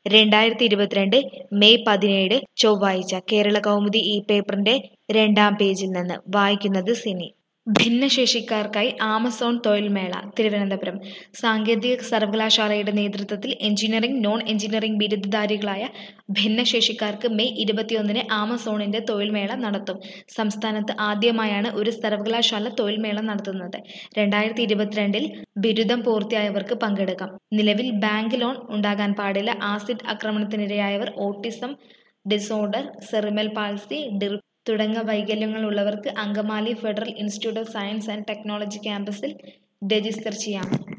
രണ്ടായിരത്തി ഇരുപത്തിരണ്ട് മെയ് പതിനേഴ് ചൊവ്വാഴ്ച കേരള കൗമുദി ഈ പേപ്പറിന്റെ രണ്ടാം പേജിൽ നിന്ന് വായിക്കുന്നത് സിനി ഭിന്നശേഷിക്കാർക്കായി ആമസോൺ തൊഴിൽമേള തിരുവനന്തപുരം സാങ്കേതിക സർവകലാശാലയുടെ നേതൃത്വത്തിൽ എഞ്ചിനീയറിംഗ് നോൺ എഞ്ചിനീയറിംഗ് ബിരുദധാരികളായ ഭിന്നശേഷിക്കാർക്ക് മെയ് ഇരുപത്തിയൊന്നിന് ആമസോണിന്റെ തൊഴിൽമേള നടത്തും സംസ്ഥാനത്ത് ആദ്യമായാണ് ഒരു സർവകലാശാല തൊഴിൽമേള നടത്തുന്നത് രണ്ടായിരത്തി ഇരുപത്തിരണ്ടിൽ ബിരുദം പൂർത്തിയായവർക്ക് പങ്കെടുക്കാം നിലവിൽ ബാങ്ക് ലോൺ ഉണ്ടാകാൻ പാടില്ല ആസിഡ് ആക്രമണത്തിനിരയായവർ ഓട്ടിസം ഡിസോർഡർ സെറിമൽ പാൾസി ഡിർ തുടങ്ങിയ വൈകല്യങ്ങളുള്ളവർക്ക് Angamaly federal institute of science and technology ക്യാമ്പസിൽ രജിസ്റ്റർ ചെയ്യാം